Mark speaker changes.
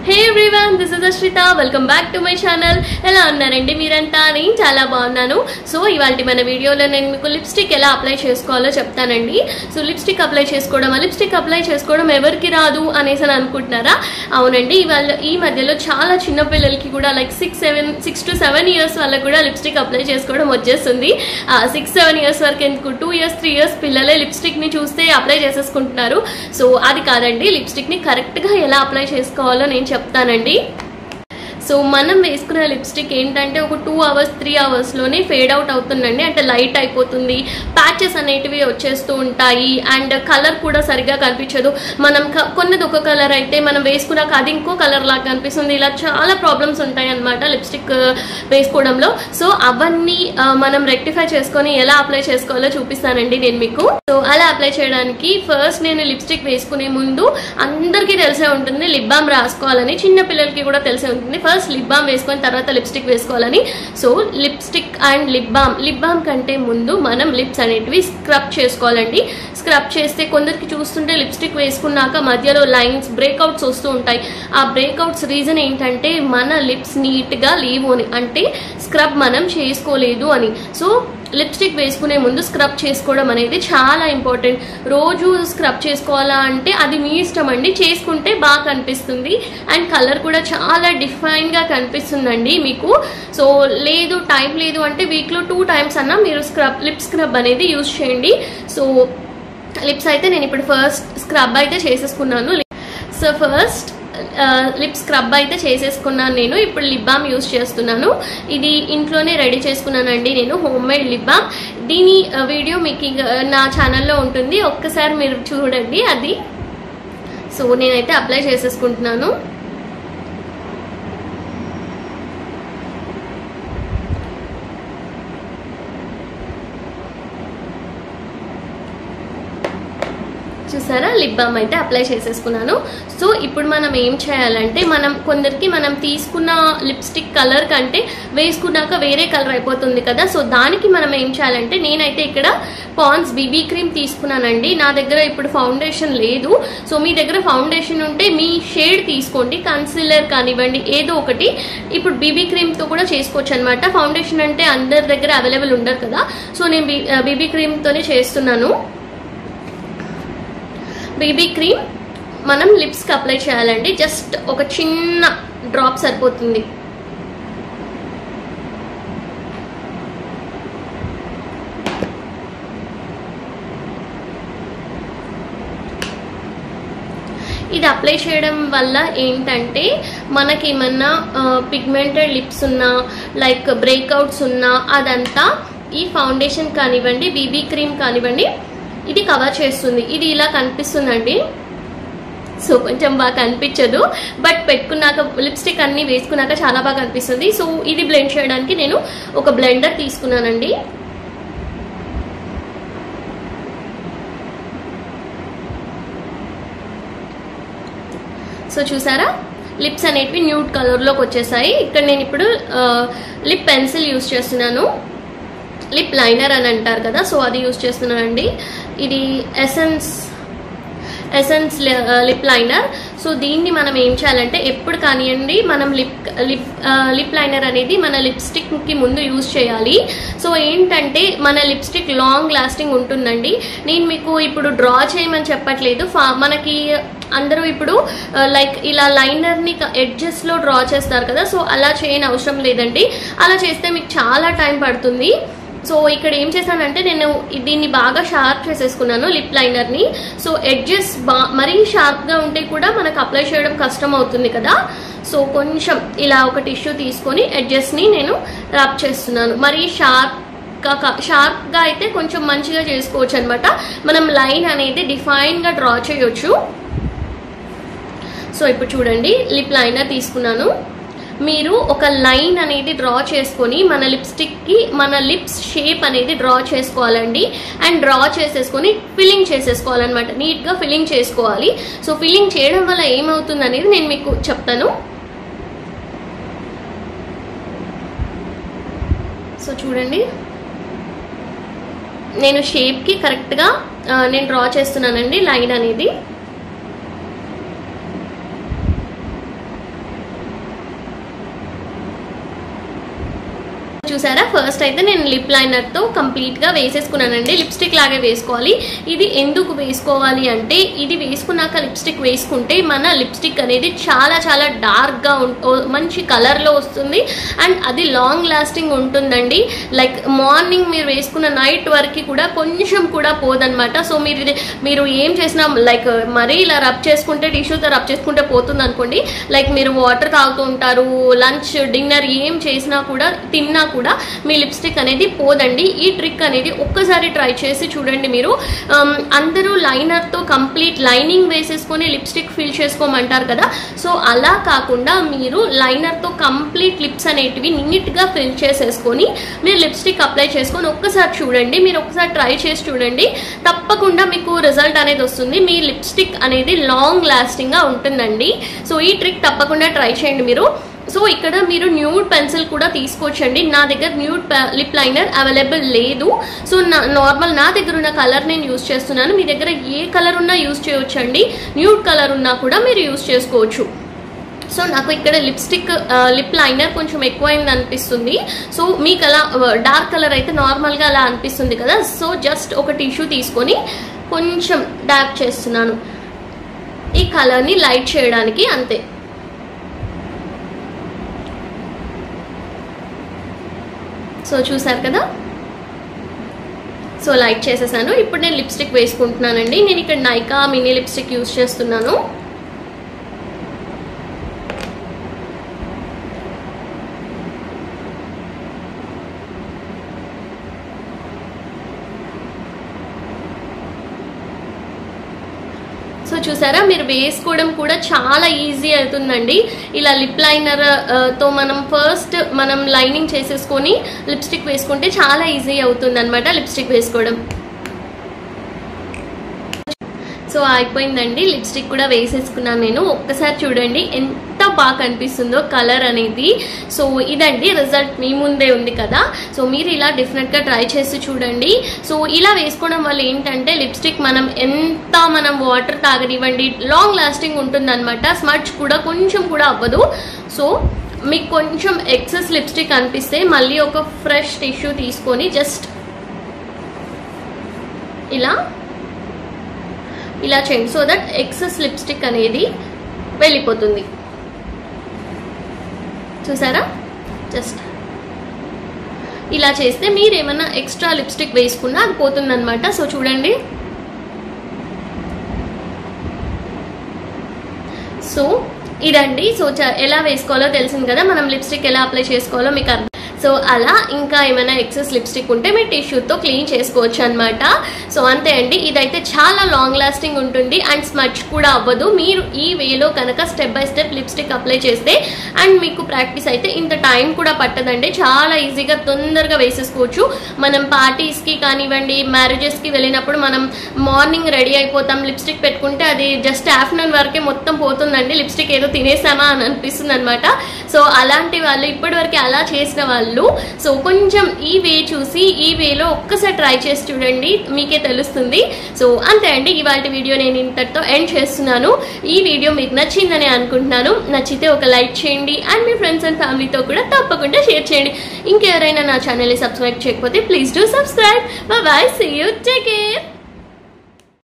Speaker 1: hey everyone this is Ashritha welcome back to my channel ఎలా ఉన్నారండి మీరంతా నేను చాలా బాగున్నాను సో ఇవాళ మన వీడియోలో నేను మీకు లిప్స్టిక్ ఎలా అప్లై చేసుకోవాలో చెప్తానండి సో లిప్స్టిక్ అప్లై చేసుకోవడం లిప్స్టిక్ అప్లై చేసుకోవడం ఎవరికి రాదు అనేసి అని అనుకుంటున్నారా అవునండి ఇవాళ ఈ మధ్యలో చాలా చిన్న పిల్లలకి కూడా like six seven six to seven years వాళ్ళకి కూడా లిప్స్టిక్ అప్లై చేసుకోవడం వచ్చేస్తుంది సిక్స్ సెవెన్ ఇయర్స్ వరకు ఎందుకు టూ ఇయర్స్ త్రీ ఇయర్స్ పిల్లలే లిప్స్టిక్ని చూస్తే అప్లై చేసేసుకుంటున్నారు సో అది కాదండి లిప్స్టిక్ని కరెక్ట్గా ఎలా అప్లై చేసుకోవాలో నేను చెప్తానండి సో మనం వేసుకున్న లిప్స్టిక్ ఏంటంటే ఒక టూ అవర్స్ త్రీ అవర్స్లోనే ఫేడ్ అవుట్ అవుతుందండి అంటే లైట్ అయిపోతుంది ప్యాచెస్ అనేటివి వచ్చేస్తూ ఉంటాయి అండ్ కలర్ కూడా సరిగ్గా కనిపించదు మనం క- కొన్నది ఒక కలర్ అయితే మనం వేసుకున్నాక అది ఇంకో కలర్ లాగా కనిపిస్తుంది ఇలా చాలా ప్రాబ్లమ్స్ ఉంటాయి అనమాట లిప్స్టిక్ వేసుకోవడంలో సో అవన్నీ ఆ, మనం రెక్టిఫై చేసుకొని ఎలా అప్లై చేసుకోవాలో చూపిస్తానండి నేను మీకు సో అలా అప్లై చేయడానికి ఫస్ట్ నేను లిప్స్టిక్ వేసుకునే ముందు అందరికీ తెలిసే ఉంటుంది లిప్ బామ్ రాసుకోవాలని చిన్న పిల్లలకి కూడా తెలిసే ఉంటుంది ఫస్ట్ లిప్ బామ్ వేసుకొని తర్వాత లిప్స్టిక్ వేసుకోవాలని so lipstick and lip balm lip balm కంటే ముందు మనం లిప్స్ అనేటివి స్క్రబ్ చేసుకోవాలండి స్క్రబ్ చేస్తే కొందరికి చూస్తుంటే లిప్స్టిక్ వేసుకున్నాక మధ్యలో లైన్స్ బ్రేక్అవుట్స్ వస్తూ ఉంటాయి ఆ బ్రేక్అవుట్స్ రీజన్ ఏంటంటే మన లిప్స్ నీట్గా లేవు అని అంటే స్క్రబ్ మనం చేసుకోలేదు అని సో లిప్స్టిక్ వేసుకునే ముందు స్క్రబ్ చేసుకోవడం అనేది చాలా ఇంపార్టెంట్ రోజు స్క్రబ్ చేసుకోవాలా అంటే అది మీ ఇష్టం అండి చేసుకుంటే బాగా కనిపిస్తుంది అండ్ కలర్ కూడా చాలా డిఫైన్గా కనిపిస్తుందండి మీకు సో లేదు టైం లేదు అంటే వీక్లో టూ టైమ్స్ అన్నా మీరు స్క్రబ్ లిప్ స్క్రబ్ అనేది యూజ్ చేయండి సో లిప్స్ అయితే నేను ఇప్పుడు ఫస్ట్ స్క్రబ్ అయితే చేసేసుకున్నాను సో ఫస్ట్ లిప్ స్క్రబ్ అయితే చేసేసుకున్నాను నేను ఇప్పుడు లిప్ బామ్ యూస్ చేస్తున్నాను ఇది ఇంట్లోనే రెడీ చేసుకున్నానండి నేను హోమ్ మేడ్ లిప్ బామ్ దీని ఆ, వీడియో మీకు ఇక, నా ఛానల్లో ఉంటుంది ఒక్కసారి మీరు చూడండి అది సో నేనైతే అప్లై చేసేసుకుంటున్నాను చూసారా లిప్ బామ్ అయితే అప్లై చేసేసుకున్నాను సో ఇప్పుడు మనం ఏం చేయాలంటే మనం కొందరికి మనం తీసుకున్న లిప్స్టిక్ కలర్ కంటే వేసుకున్నాక వేరే కలర్ అయిపోతుంది కదా సో దానికి మనం ఏం చేయాలంటే నేనైతే ఇక్కడ పాన్స్ బీబీ క్రీమ్ తీసుకున్నానండి నా దగ్గర ఇప్పుడు ఫౌండేషన్ లేదు సో మీ దగ్గర ఫౌండేషన్ ఉంటే మీ షేడ్ తీసుకోండి కన్సిలర్ కానివ్వండి ఏదో ఒకటి ఇప్పుడు బీబీ క్రీమ్తో కూడా చేసుకోవచ్చు అనమాట ఫౌండేషన్ అంటే అందరి దగ్గర అవైలబుల్ ఉండదు కదా సో నేను బీబీ క్రీమ్తోనే చేస్తున్నాను బేబీ క్రీమ్ మనం లిప్స్కి అప్లై చేయాలండి జస్ట్ ఒక చిన్న డ్రాప్ సరిపోతుంది ఇది అప్లై చేయడం వల్ల ఏంటంటే మనకి ఏమన్నా పిగ్మెంటెడ్ లిప్స్ ఉన్నా లైక్ బ్రేక్అవుట్స్ ఉన్నా అదంతా ఈ ఫౌండేషన్ కానివ్వండి బీబీ క్రీమ్ కానివ్వండి ఇది కవర్ చేస్తుంది ఇది ఇలా కనిపిస్తుందండి సో కొంచెం బాగా కనిపించదు బట్ పెట్టుకున్నాక లిప్స్టిక్ అన్ని వేసుకున్నాక చాలా బాగా కనిపిస్తుంది సో ఇది బ్లెండ్ చేయడానికి నేను ఒక బ్లెండర్ తీసుకున్నానండి సో చూసారా లిప్స్ అనేటివి న్యూడ్ కలర్లోకి వచ్చేసాయి ఇక్కడ నేను ఇప్పుడు లిప్ పెన్సిల్ యూస్ చేస్తున్నాను లిప్ లైనర్ అని అంటారు కదా సో అది యూస్ చేస్తున్నానండి ఇది Essence Essence lip liner so దీన్ని మనం ఏం చేయాలంటే ఎప్పుడు కానివ్వండి మనం లిప్ లిప్ లిప్ లైనర్ అనేది మన లిప్స్టిక్కి ముందు యూజ్ చేయాలి సో ఏంటంటే మన లిప్స్టిక్ లాంగ్ లాస్టింగ్ ఉంటుందండి నేను మీకు ఇప్పుడు డ్రా చేయమని చెప్పట్లేదు ఫా మనకి అందరూ ఇప్పుడు లైక్ ఇలా లైనర్ని ఎడ్జెస్లో డ్రా చేస్తారు కదా సో అలా చేయని అవసరం లేదండి అలా చేస్తే మీకు చాలా టైం పడుతుంది సో ఇక్కడ ఏం చేశానంటే నేను దీన్ని బాగా షార్ప్ చేసేసుకున్నాను లిప్ లైనర్ని సో ఎడ్జెస్ బా మరీ షార్ప్గా ఉంటే కూడా మనకు అప్లై చేయడం కష్టం అవుతుంది కదా సో కొంచెం ఇలా ఒక టిష్యూ తీసుకొని ఎడ్జెస్ని నేను రబ్ చేస్తున్నాను మరీ షార్ప్ షార్ప్గా అయితే కొంచెం మంచిగా చేసుకోవచ్చు అనమాట మనం లైన్ అనేది డిఫైన్గా డ్రా చేయొచ్చు సో ఇప్పుడు చూడండి లిప్ లైనర్ తీసుకున్నాను మీరు ఒక లైన్ అనేది డ్రా చేసుకొని మన లిప్స్టిక్కి మన లిప్స్ షేప్ అనేది డ్రా చేసుకోవాలండి అండ్ డ్రా చేసేసుకొని ఫిల్లింగ్ చేసేసుకోవాలన్నమాట నీట్గా ఫిల్లింగ్ చేసుకోవాలి సో ఫిల్లింగ్ చేయడం వల్ల ఏమవుతుంది అనేది నేను మీకు చెప్తాను సో చూడండి నేను షేప్కి కరెక్ట్గా నేను డ్రా చేస్తున్నానండి లైన్ అనేది చూసారా ఫస్ట్ అయితే నేను లిప్ లైనర్తో కంప్లీట్గా వేసేసుకున్నానండి లిప్స్టిక్ లాగే వేసుకోవాలి ఇది ఎందుకు వేసుకోవాలి అంటే ఇది వేసుకున్నాక లిప్స్టిక్ వేసుకుంటే మన లిప్స్టిక్ అనేది చాలా చాలా డార్క్గా మంచి కలర్లో వస్తుంది అండ్ అది లాంగ్ లాస్టింగ్ ఉంటుందండి లైక్ మార్నింగ్ మీరు వేసుకున్న నైట్ వరకు కూడా కొంచెం కూడా పోదనమాట సో మీరు ఇది మీరు ఏం చేసినా లైక్ మరీ ఇలా రబ్ చేసుకుంటే టిష్యూతో రబ్ చేసుకుంటే పోతుంది అనుకోండి లైక్ మీరు వాటర్ తాగుతూ ఉంటారు లంచ్ డిన్నర్ ఏం చేసినా కూడా తిన్నా కూడా మీ లిప్స్టిక్ అనేది పోదండి ఈ ట్రిక్ అనేది ఒక్కసారి ట్రై చేసి చూడండి మీరు Um, అందరూ లైనర్తో కంప్లీట్ లైనింగ్ వేసేసుకొని లిప్స్టిక్ ఫిల్ చేసుకోమంటారు కదా సో అలా కాకుండా మీరు లైనర్తో కంప్లీట్ లిప్స్ అనేటివి నీట్గా ఫిల్ చేసేసుకొని మీరు లిప్స్టిక్ అప్లై చేసుకొని ఒక్కసారి చూడండి మీరు ఒకసారి ట్రై చేసి చూడండి తప్పకుండా మీకు రిజల్ట్ అనేది వస్తుంది మీ లిప్స్టిక్ అనేది లాంగ్ లాస్టింగ్గా ఉంటుందండి సో ఈ ట్రిక్ తప్పకుండా ట్రై చేయండి మీరు సో ఇక్కడ మీరు న్యూడ్ పెన్సిల్ కూడా తీసుకోవచ్చండి నా దగ్గర న్యూడ్ లిప్ లైనర్ అవైలబుల్ లేదు సో నా నార్మల్ నా దగ్గర ఉన్న కలర్ నేను యూస్ చేస్తున్నాను మీ దగ్గర ఏ కలర్ ఉన్నా యూస్ చేయొచ్చండి న్యూడ్ కలర్ ఉన్నా కూడా మీరు యూస్ చేసుకోవచ్చు సో నాకు ఇక్కడ లిప్స్టిక్ లిప్ లైనర్ కొంచెం ఎక్కువైంది అనిపిస్తుంది సో మీకు అలా డార్క్ కలర్ అయితే నార్మల్గా అలా అనిపిస్తుంది కదా సో జస్ట్ ఒక టిష్యూ తీసుకొని కొంచెం డార్క్ చేస్తున్నాను ఈ కలర్ని లైట్ చేయడానికి అంతే సో చూసారు కదా సో లైట్ చేసేసాను ఇప్పుడు నేను లిప్స్టిక్ వేసుకుంటున్నానండి నేను ఇక్కడ నైకా మినీ లిప్స్టిక్ యూస్ చేస్తున్నాను సో చూసారా మీరు వేసుకోవడం కూడా చాలా ఈజీ అవుతుందండి ఇలా లిప్ లైనర్ తో మనం ఫస్ట్ మనం లైనింగ్ చేసేసుకొని లిప్స్టిక్ వేసుకుంటే చాలా ఈజీ అవుతుంది అనమాట లిప్స్టిక్ వేసుకోవడం సో అయిపోయిందండి లిప్స్టిక్ కూడా వేసేసుకున్నాను నేను ఒక్కసారి చూడండి ఎంత బాగా కనిపిస్తుందో కలర్ అనేది సో ఇదండి రిజల్ట్ మీ ముందే ఉంది కదా సో మీరు ఇలా డిఫరెంట్గా ట్రై చేసి చూడండి సో ఇలా వేసుకోవడం వల్ల ఏంటంటే లిప్స్టిక్ మనం ఎంత మనం వాటర్ తాగనివ్వండి లాంగ్ లాస్టింగ్ ఉంటుందన్నమాట స్మచ్ కూడా కొంచెం కూడా అవ్వదు సో మీకు కొంచెం ఎక్సెస్ లిప్స్టిక్ అనిపిస్తే మళ్ళీ ఒక ఫ్రెష్ టిష్యూ తీసుకొని జస్ట్ ఇలా ఇలా చేయండి సో దట్ ఎక్సెస్ లిప్స్టిక్ అనేది వెళ్ళిపోతుంది చూసారా జస్ట్ ఇలా చేస్తే మీరు ఏమన్నా ఎక్స్ట్రా లిప్స్టిక్ వేసుకున్నా అది పోతుందన్నమాట సో చూడండి సో ఇదండి సో చ- ఎలా వేసుకోవాలో తెలిసింది కదా మనం లిప్స్టిక్ ఎలా అప్లై చేసుకోవాలో మీకు అర్థం సో అలా ఇంకా ఏమైనా ఎక్సెస్ లిప్స్టిక్ ఉంటే మీరు టిష్యూతో క్లీన్ చేసుకోవచ్చు అనమాట సో అంతే అండి ఇదైతే చాలా లాంగ్ లాస్టింగ్ ఉంటుంది అండ్ స్మచ్ కూడా అవ్వదు మీరు ఈ వేలో కనుక step by step lipstick apply చేస్తే అండ్ మీకు ప్రాక్టీస్ అయితే ఇంత టైం కూడా పట్టదండి చాలా ఈజీగా తొందరగా వేసేసుకోవచ్చు మనం పార్టీస్కి కానివ్వండి మ్యారేజెస్కి వెళ్ళినప్పుడు మనం మార్నింగ్ రెడీ అయిపోతాం లిప్స్టిక్ పెట్టుకుంటే అది జస్ట్ ఆఫ్టర్నూన్ వరకే మొత్తం పోతుందండి లిప్స్టిక్ ఏదో తినేసామా అని అనిపిస్తుంది అనమాట సో అలాంటి వాళ్ళు ఇప్పటి వరకు అలా చేసిన వాళ్ళు సో కొంచెం ఈ వే చూసి ఈ వేలో ఒక్కసారి ట్రై చేసి చూడండి మీకే తెలుస్తుంది సో అంతే అండి ఇవాళ వీడియో నేను ఇంతటితో ఎండ్ చేస్తున్నాను ఈ వీడియో మీకు నచ్చిందని అనుకుంటున్నాను నచ్చితే ఒక లైక్ చేయండి అండ్ మీ ఫ్రెండ్స్ అండ్ ఫ్యామిలీతో కూడా తప్పకుండా షేర్ చేయండి ఇంకెవరైనా నా ఛానల్ని సబ్స్క్రైబ్ చేయకపోతే please do subscribe bye see you take care